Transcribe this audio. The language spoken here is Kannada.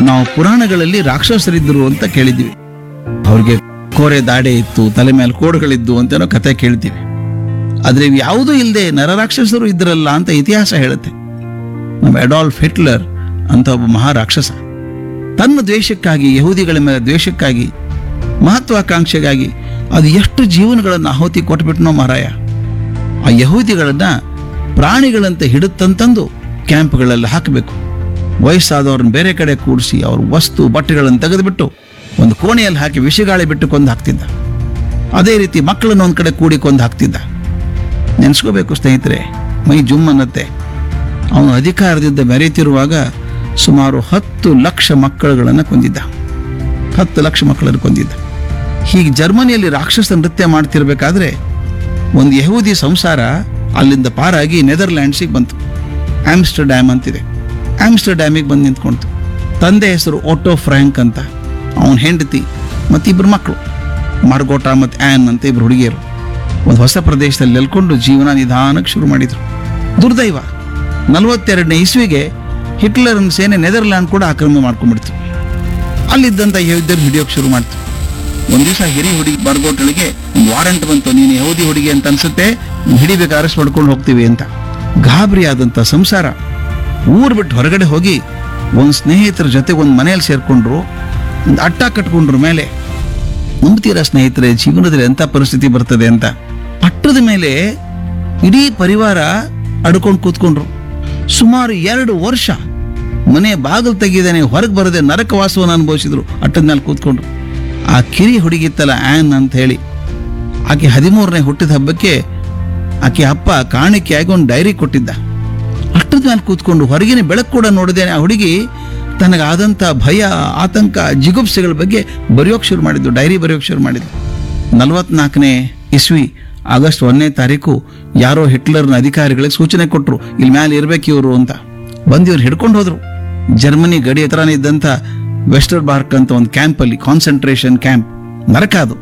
ನಾವು ಪುರಾಣಗಳಲ್ಲಿ ರಾಕ್ಷಸರಿದ್ದರು ಅಂತ ಕೇಳಿದ್ದೀವಿ ಅವ್ರಿಗೆ ಕೋರೆ ದಾಡೆ ಇತ್ತು ತಲೆ ಮೇಲೆ ಕೋಡುಗಳಿದ್ದು ಅಂತೇನೋ ಕತೆ ಕೇಳ್ತೀವಿ ಆದ್ರೆ ಇವು ಯಾವುದೂ ಇಲ್ಲದೆ ನರರಾಕ್ಷಸರು ಇದ್ರಲ್ಲ ಅಂತ ಇತಿಹಾಸ ಹೇಳುತ್ತೆ ನಮ್ಮ ಅಡಾಲ್ಫ್ ಹಿಟ್ಲರ್ ಅಂತ ಒಬ್ಬ ಮಹಾರಾಕ್ಷಸ ತನ್ನ ದ್ವೇಷಕ್ಕಾಗಿ ಯಹೂದಿಗಳ ಮೇಲೆ ದ್ವೇಷಕ್ಕಾಗಿ ಮಹತ್ವಾಕಾಂಕ್ಷೆಗಾಗಿ ಅದು ಎಷ್ಟು ಜೀವನಗಳನ್ನು ಆಹುತಿ ಕೊಟ್ಬಿಟ್ನೋ ಮಾರಾಯ ಆ ಯಹೂದಿಗಳನ್ನ ಪ್ರಾಣಿಗಳಂತೆ ಹಿಡುತ್ತಂತಂದು ಕ್ಯಾಂಪ್ಗಳಲ್ಲಿ ಹಾಕಬೇಕು ವಯಸ್ಸಾದವ್ರನ್ನ ಬೇರೆ ಕಡೆ ಕೂಡಿಸಿ ಅವ್ರ ವಸ್ತು ಬಟ್ಟೆಗಳನ್ನು ತೆಗೆದುಬಿಟ್ಟು ಒಂದು ಕೋಣೆಯಲ್ಲಿ ಹಾಕಿ ವಿಷಗಾಳಿ ಬಿಟ್ಟು ಕೊಂದು ಹಾಕ್ತಿದ್ದ ಅದೇ ರೀತಿ ಮಕ್ಕಳನ್ನ ಒಂದು ಕಡೆ ಕೂಡಿ ಕೊಂದು ಹಾಕ್ತಿದ್ದ ನೆನೆಸ್ಕೋಬೇಕು ಸ್ನೇಹಿತರೆ ಮೈ ಜುಮ್ ಅನ್ನತ್ತೆ ಅವನು ಅಧಿಕಾರದಿಂದ ಮೆರೆಯುತ್ತಿರುವಾಗ ಸುಮಾರು ಹತ್ತು ಲಕ್ಷ ಮಕ್ಕಳುಗಳನ್ನು ಕೊಂದಿದ್ದ ಹತ್ತು ಲಕ್ಷ ಮಕ್ಕಳನ್ನು ಕೊಂದಿದ್ದ ಹೀಗೆ ಜರ್ಮನಿಯಲ್ಲಿ ರಾಕ್ಷಸ ನೃತ್ಯ ಮಾಡ್ತಿರ್ಬೇಕಾದ್ರೆ ಒಂದು ಯಹೂದಿ ಸಂಸಾರ ಅಲ್ಲಿಂದ ಪಾರಾಗಿ ನೆದರ್ಲ್ಯಾಂಡ್ಸಿಗೆ ಬಂತು ಆಮ್ಸ್ಟರ್ಡ್ಯಾಮ್ ಅಂತಿದೆ ಆಮ್ಸ್ಟರ್ಡ್ಯಾಮಿಗೆ ಬಂದು ನಿಂತ್ಕೊಂತು ತಂದೆ ಹೆಸರು ಓಟೋ ಫ್ರ್ಯಾಂಕ್ ಅಂತ ಅವನ ಹೆಂಡತಿ ಮತ್ತಿಬ್ಬರು ಮಕ್ಕಳು ಮಾರ್ಗೋಟಾ ಮತ್ತು ಆ್ಯನ್ ಅಂತ ಇಬ್ಬರು ಹುಡುಗಿಯರು ಒಂದು ಹೊಸ ಪ್ರದೇಶದಲ್ಲಿ ನೆಲ್ಕೊಂಡು ಜೀವನ ನಿಧಾನಕ್ಕೆ ಶುರು ಮಾಡಿದರು ದುರ್ದೈವ ನಲವತ್ತೆರಡನೇ ಇಸ್ವಿಗೆ ಹಿಟ್ಲರ್ನ ಸೇನೆ ನೆದರ್ಲ್ಯಾಂಡ್ ಕೂಡ ಆಕ್ರಮಣ ಮಾಡ್ಕೊಂಡ್ಬಿಡ್ತು ಅಲ್ಲಿದ್ದಂಥ ಯಹೂದ್ಯರು ಹಿಡಿಯೋಕೆ ಶುರು ಮಾಡ್ತು ಒಂದು ದಿವಸ ಹಿರಿ ಹುಡುಗಿ ಬರ್ಗೋಟಳಿಗೆ ಒಂದು ವಾರಂಟ್ ಬಂತು ನೀನು ಯಹೂದಿ ಹುಡುಗಿ ಅಂತ ಅನ್ಸುತ್ತೆ ನೀನ್ ಹಿಡಿಬೇಕು ಅರೆಸ್ಟ್ ಮಾಡ್ಕೊಂಡು ಹೋಗ್ತೀವಿ ಅಂತ ಗಾಬರಿ ಆದಂಥ ಸಂಸಾರ ಊರು ಬಿಟ್ಟು ಹೊರಗಡೆ ಹೋಗಿ ಒಂದು ಸ್ನೇಹಿತರ ಜೊತೆ ಒಂದು ಮನೆಯಲ್ಲಿ ಸೇರ್ಕೊಂಡ್ರು ಒಂದು ಅಟ್ಟ ಕಟ್ಕೊಂಡ್ರ ಮೇಲೆ ನಂಬ್ತೀರಾ ಸ್ನೇಹಿತರೆ ಜೀವನದಲ್ಲಿ ಎಂಥ ಪರಿಸ್ಥಿತಿ ಬರ್ತದೆ ಅಂತ ಪಟ್ಟದ ಮೇಲೆ ಇಡೀ ಪರಿವಾರ ಅಡ್ಕೊಂಡು ಕೂತ್ಕೊಂಡ್ರು ಸುಮಾರು ಎರಡು ವರ್ಷ ಮನೆ ಬಾಗಿಲು ತೆಗೆದೇನೆ ಹೊರಗೆ ಬರದೆ ನರಕವಾಸವನ್ನು ಅನುಭವಿಸಿದ್ರು ಅಟ್ಟದ ಮೇಲೆ ಕೂತ್ಕೊಂಡ್ರು ಆ ಕಿರಿ ಹುಡುಗಿತ್ತಲ್ಲ ಆ್ಯನ್ ಅಂತ ಹೇಳಿ ಆಕೆ ಹದಿಮೂರನೇ ಹುಟ್ಟಿದ ಹಬ್ಬಕ್ಕೆ ಆಕೆ ಅಪ್ಪ ಕಾಣಿಕೆಯಾಗಿ ಒಂದು ಡೈರಿ ಕೊಟ್ಟಿದ್ದ ಅಷ್ಟದ ಮೇಲೆ ಕೂತ್ಕೊಂಡು ಹೊರಗಿನ ಬೆಳಕು ಕೂಡ ನೋಡಿದೇನೆ ಆ ಹುಡುಗಿ ತನಗಾದಂಥ ಭಯ ಆತಂಕ ಜಿಗುಪ್ಸೆಗಳ ಬಗ್ಗೆ ಬರೆಯೋಕೆ ಶುರು ಮಾಡಿದ್ದು ಡೈರಿ ಬರೆಯೋಕೆ ಶುರು ಮಾಡಿದ್ದು ನಲವತ್ನಾಲ್ಕನೇ ಇಸ್ವಿ ಆಗಸ್ಟ್ ಒಂದನೇ ತಾರೀಕು ಯಾರೋ ಹಿಟ್ಲರ್ನ ಅಧಿಕಾರಿಗಳಿಗೆ ಸೂಚನೆ ಕೊಟ್ಟರು ಇಲ್ಲಿ ಮೇಲೆ ಇರ್ಬೇಕು ಇವರು ಅಂತ ಬಂದು ಇವ್ರು ಹಿಡ್ಕೊಂಡು ಹೋದ್ರು ಜರ್ಮನಿ ಗಡಿ ಹತ್ರನೇ ಇದ್ದಂಥ ವೆಸ್ಟರ್ ಬಾರ್ಕ್ ಅಂತ ಒಂದು ಕ್ಯಾಂಪಲ್ಲಿ ಕಾನ್ಸಂಟ್ರೇಷನ್ ಕ್ಯಾಂಪ್ ನರಕ ಅದು